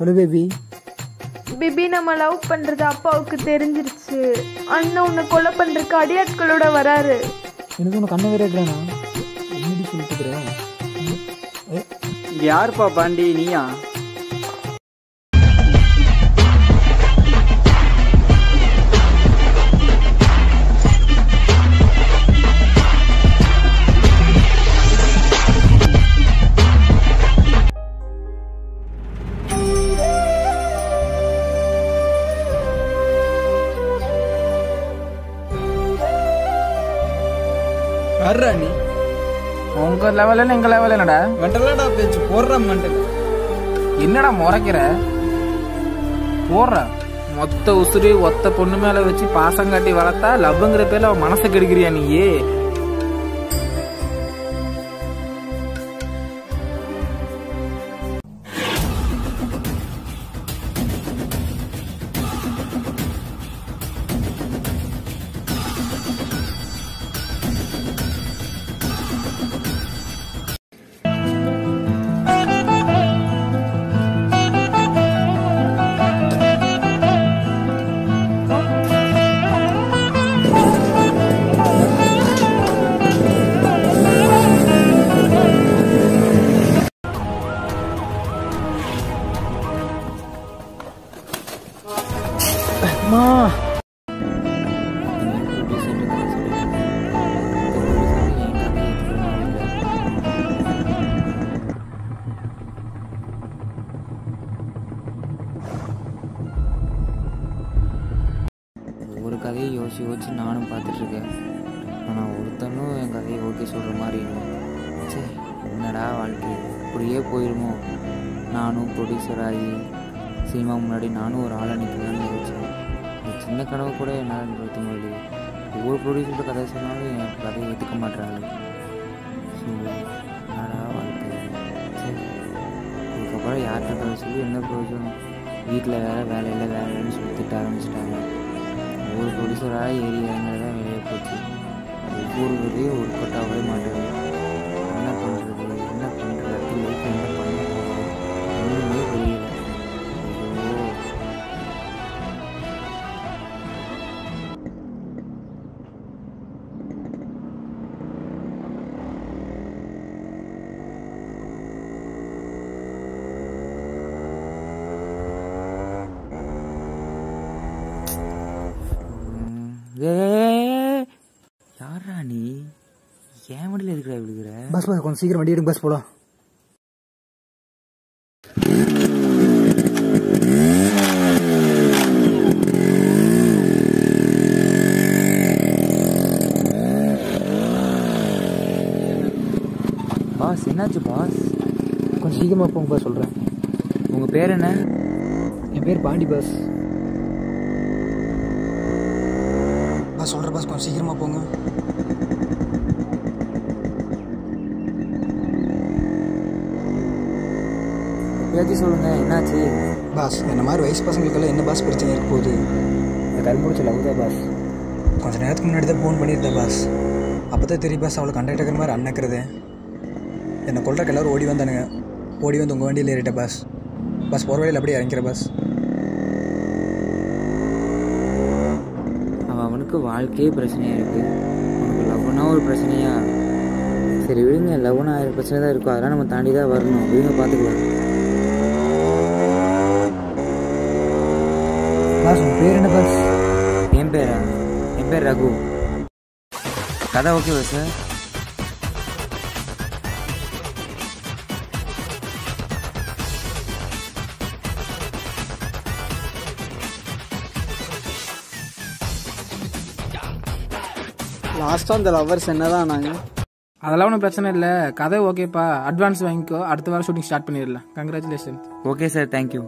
சொல்லு baby BP நம்ம love பண்றது அப்பாவுக்கு தெரிஞ்சிருச்சு அண்ணன் உன்னை கொலை பண்றதுக்கு அடியாட்களோட வராரு எனக்கு உனக்கு கண்ணை வேற இருக்கிறானா என்னடி சொல்லிட்டு இருக்கிறேன் இங்க யாருப்பா பாண்டி நீயா யாரா நீ உங்க லெவலில் எங்க லெவல் என்னடா மெண்டலாடா பேச்சு போடுறா மெண்டல் என்னடா முறைக்கிற போடுற மொத்த உசுறு ஒத்த பொண்ணு மேல வச்சு பாசம் காட்டி வளர்த்தா லவ்ங்கிற பேர்ல அவன் மனசை கெடுக்கிறியா நீயே அம்மா ஒவ்வொரு கதையை யோசிச்சு யோசிச்சு நானும் பார்த்துட்ருக்கேன் ஆனால் ஒருத்தனும் என் கதையை ஓகே சொல்கிற மாதிரி இல்லை சே என்னடா வாழ்க்கை இப்படியே போயிருமோ நானும் ப்ரொடியூசர் ஆகி சினிமா முன்னாடி நானும் ஒரு ஆளை நிற்கலான்னு யோசிச்சேன் ஒரு சின்ன கனவு கூட என்னால் நிறுத்த முடியல ஒவ்வொரு ப்ரொடியூசரோட கதை சொன்னாலும் என் கதையை ஏற்றுக்க மாட்டாங்க ஸோ என்னடா வாழ்க்கை சே இதுக்கப்புறம் யார்கிட்ட கதை சொல்லி என்ன பிரயோஜனம் வீட்டில் வேற வேலையில் வேலைன்னு சொல்லி திட்ட ஆரம்பிச்சிட்டாங்க ஒவ்வொரு ப்ரொடியூசராக ஏறி இறங்குறதா வெளியே போச்சு ஒவ்வொரு இதையும் ஒரு கொட்டாகவே மாட்டேங்குது என்ன பண்ணுறது என்ன பண்ணுறது அடுத்த லைஃப் என்ன பண்ண போகிறோம் ஒன்றுமே புரியல ஐயோ ம், ஏய், யார்ரா நீ ஏன் வண்டியில் இருக்கிற விழுகிற பஸ் பஸ் கொஞ்சம் சீக்கிரம் வண்டி எடுங்க பஸ் போலாம் பாஸ் என்னாச்சு பாஸ் கொஞ்சம் சீக்கிரமாக போங்க பஸ் சொல்கிறேன் உங்கள் பேர் என்ன என் பேர் பாண்டி பஸ் பஸ் சொல்கிற பஸ் கொஞ்சம் சீக்கிரமாக போங்க எப்பயாச்சும் சொல்லுங்கள் என்னாச்சு பாஸ் என்ன மாதிரி வயசு பசங்களுக்கெல்லாம் என்ன பாஸ் பிரச்சனை இருக்க போகுது இந்த கரும்புடிச்ச லவ் தான் பாஸ் கொஞ்ச நேரத்துக்கு முன்னாடி தான் ஃபோன் பண்ணியிருந்தேன் பாஸ் அப்போ தான் தெரியும் பாஸ் அவளை கண்டக்ட் இருக்கிற மாதிரி அண்ணக்கிறது என்னை கொள்றக்கு எல்லாரும் ஓடி வந்தானுங்க ஓடி வந்து உங்கள் வண்டியில் ஏறிட்டேன் பாஸ் பஸ் போகிற வழியில் அப்படியே இறங்கிற பாஸ் அவன் அவனுக்கு வாழ்க்கையே பிரச்சனையாக இருக்குது அவனுக்கு லவ்னா ஒரு பிரச்சனையா சரி விடுங்க லவ்னா ஆயிரம் பிரச்சனை தான் இருக்கும் அதெல்லாம் நம்ம தாண்டி தான் வரணும் விடுங்க பார்த்துக்கலாம் பாஸ் உங்கள் பேர் என்ன பாஸ் என் பேரா என் பேர் ரகு கதை ஓகேவா சார் லாஸ்ட்டாக அந்த லவ்வர்ஸ் என்னதான் ஆனாங்க அதெல்லாம் ஒன்றும் பிரச்சனை இல்லை கதை ஓகேப்பா அட்வான்ஸ் வாங்கிக்கோ அடுத்த வாரம் ஷூட்டிங் ஸ்டார்ட் பண்ணிடலாம் congratulation okay sir thank you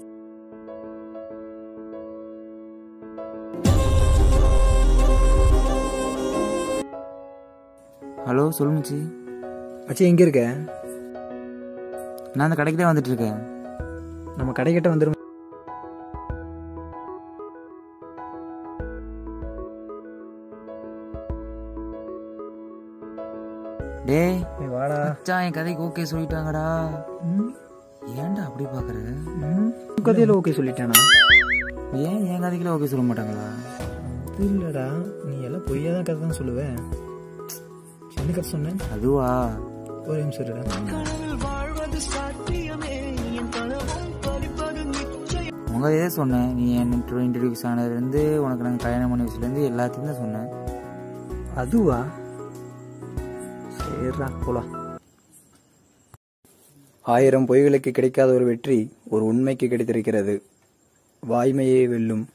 hello சொல்லு மச்சி மச்சி எங்கே இருக்க நான் அந்த கடைக்கு தான் வந்துட்டு இருக்கேன் நம்ம கடைக்கிட்ட வந்துடும் டேய் நீ வாடா மச்சான் என் கதைக்கு ஓகே சொல்லிட்டாங்கடா ஏன்டா அப்படி பாக்குற ம் உன் கதையில் ஓகே சொல்லிட்டேனா ஏன் என் கதைக்குள்ள ஓகே சொல்ல மாட்டாங்களா அது இல்லைடா நீ எல்லாம் பொய்யா தான் கதை தான் சொல்லுவேன் என்ன கதை சொன்னேன் அதுவா ஒரு நிமிஷம் இருடா உங்க இதே சொன்னேன் நீ என் இன்டர்வியூஸ் ஆனதுலேருந்து உனக்கு நாங்கள் கல்யாணம் பண்ண வயசுலேருந்து எல்லாத்தையும் தான் சொன்னேன் அதுவா சரிடா போலாம் ஆயிரம் பொய்களுக்கு கிடைக்காத ஒரு வெற்றி ஒரு உண்மைக்கு கிடைத்திருக்கிறது வாய்மையே வெல்லும்